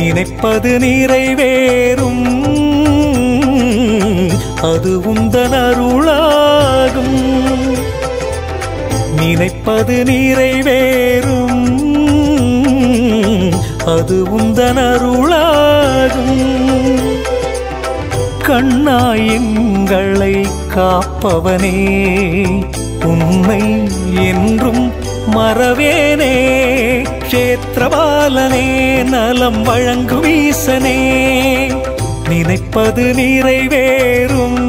நினைப்பது நிறைவேறும் அது உந்தன் அருளாகும் நினைப்பது நிறைவேறும் அது உந்தன் அருளாகும் கண்ணாயங்களை காப்பவனே உன்னை என்றும் மறவேனே க்ஷேத்திரபாலனே நலம் வழங்கும் ஈசனே நினைப்பது நிறைவேறும்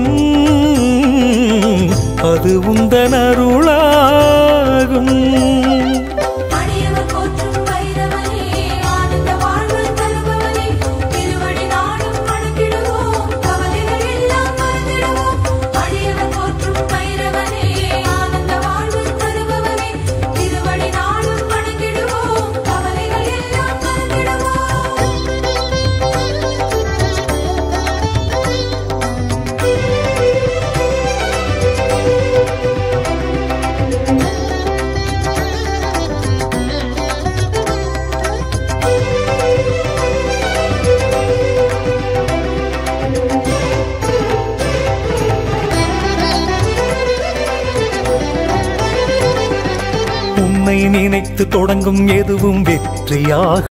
அது உந்தன் அருளாகும் அடியவர் போற்றும் பைரவனே ஆனந்த வாழ்வு தருபவனே திருவடி நாடும் வணங்கிடுவோம் கவலைகள் எல்லாம் மறந்திடுவோம் அடியவர் போற்றும் பைரவனே ஆனந்த வாழ்வு தருபவனே திருவடி நாடும் வணங்கிடுவோம் கவலைகள் எல்லாம் மறந்திடுவோம் உன்னை நினைத்து தொடங்கும் எதுவும் வெற்றியாக